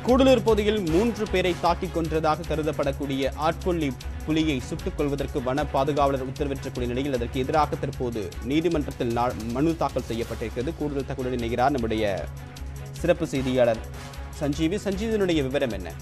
கூடலூர் பகுதியில் மூன்று பேரை தாக்கிக் கொன்றதாக கருதப்படக்கூடிய ஆட்கொல்லி புலியை சுட்டுக் கொள்வதற்கு வன பாதுகாவலர் உத்தரவிட்டக்கூடிய நிலையில் அதற்கு எதிராக தற்போது நீதிமன்றத்தில் நா- மனு தாக்கல் செய்யப்பட்டிருக்கிறது கூடுதல் தகவலுடன் இணைகிறார் நம்முடைய சிறப்பு செய்தியாளர் சஞ்சீவி சஞ்சீவினுடைய விவரம் என்ன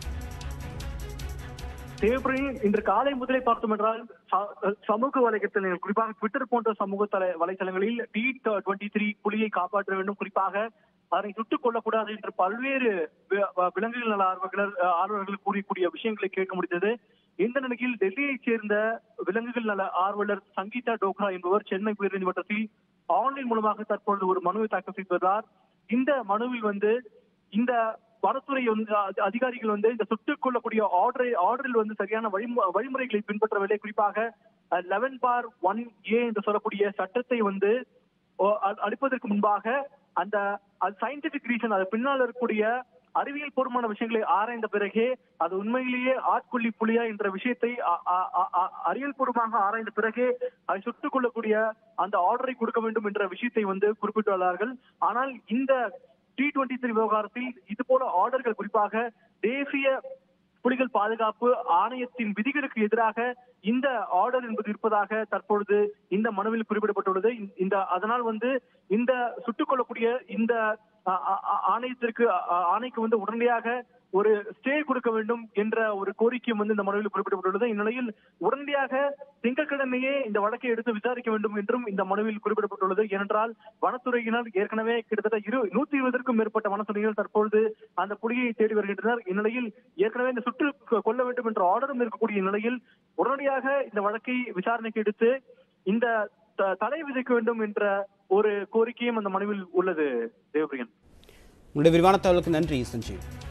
தேவபிரி இன்று காலை முதலே பார்த்தோம் என்றால் ச- சமூக வலைத்தளங்கள் குறிப்பாக ட்விட்டர் போன்ற சமூக தலை வலைத்தளங்களில் டி டுவெண்ட்டி த்ரீ புலியை காப்பாற்ற வேண்டும் குறிப்பாக அதனை சுட்டுக் கொள்ளக்கூடாது என்று பல்வேறு வி- வ- விலங்குகள் நல ஆர்வலர் ஆர்வலர்கள் கூறக்கூடிய விஷயங்களை கேட்க முடிந்தது இந்த நிலையில் டெல்லியைச் சேர்ந்த விலங்குகள் நல ஆர்வலர் சங்கீதா டோக்ரா என்பவர் சென்னை உயர்நீதிமன்றத்தில் ஆன்லைன் மூலமாக தற்பொழுது ஒரு மனுவை தாக்கல் செய்துள்ளார் இந்த மனுவில் வந்து இந்த வனத்துறை வந்து அதி- அதிகாரிகள் வந்து இந்த சுட்டுக் கொள்ளக்கூடிய ஆர்டரை ஆர்டரில் வந்து சரியான வழிமு- வழிமுறைகளை பின்பற்றவில்லை குறிப்பாக லெவன் பார் ஒன் ஏ என்று சொல்லக்கூடிய சட்டத்தை வந்து ஓ, அ- அளிப்பதற்கு முன்பாக அந்த சயின்டிபிக் ரீசன் அது பின்னால் இருக்கக்கூடிய அறிவியல் பூர்வமான விஷயங்களை ஆராய்ந்த பிறகே அது உண்மையிலேயே ஆட்கொல்லி புலியா என்ற விஷயத்தை அ- அ- அ- அ- அறிவியல் பூர்வமாக ஆராய்ந்த பிறகே அதை சுட்டுக் கொள்ளக்கூடிய அந்த ஆர்டரை கொடுக்க வேண்டும் என்ற விஷயத்தை வந்து குறிப்பிட்டுள்ளார்கள் ஆனால் இந்த டி டுவெண்ட்டி த்ரீ விவகாரத்தில் இது போல ஆர்டர்கள் குறிப்பாக தேசிய புலிகள் பாதுகாப்பு ஆணையத்தின் விதிகளுக்கு எதிராக இந்த ஆர்டர் என்பது இருப்பதாக தற்பொழுது இந்த மனுவில் குறிப்பிடப்பட்டுள்ளது இந்த- இந்த அதனால் வந்து இந்த சுட்டுக் கொள்ளக்கூடிய இந்த அ- அ- அ- ஆணையத்திற்கு அ- அ- ஆணைக்கு வந்து உடனடியாக ஒரு ஸ்டே கொடுக்க வேண்டும் என்ற ஒரு கோரிக்கையும் வந்து இந்த மனுவில் குறிப்பிடப்பட்டுள்ளது இந்நிலையில் உடனடியாக திங்கட்கிழமையே இந்த வழக்கை எடுத்து விசாரிக்க வேண்டும் என்றும் இந்த மனுவில் குறிப்பிடப்பட்டுள்ளது ஏனென்றால் வனத்துறையினர் ஏற்கனவே கிட்டத்தட்ட இரு நூத்தி இருபதற்கும் மேற்பட்ட வனத்துறையினர் தற்பொழுது அந்த புலியை தேடி வருகின்றனர் இந்நிலையில் ஏற்கனவே இந்த சுற்று கொ- கொள்ள வேண்டும் என்ற ஆர்டரும் இருக்கக்கூடிய நிலையில் உடனடியாக இந்த வழக்கை விசாரணைக்கு எடுத்து இந்த த- தடை விதிக்க வேண்டும் என்ற ஒரு கோரிக்கையும் அந்த மனுவில் உள்ளது தேவபிரியன் உங்களுடைய விரிவான தகவலுக்கு நன்றி சஞ்சீவ்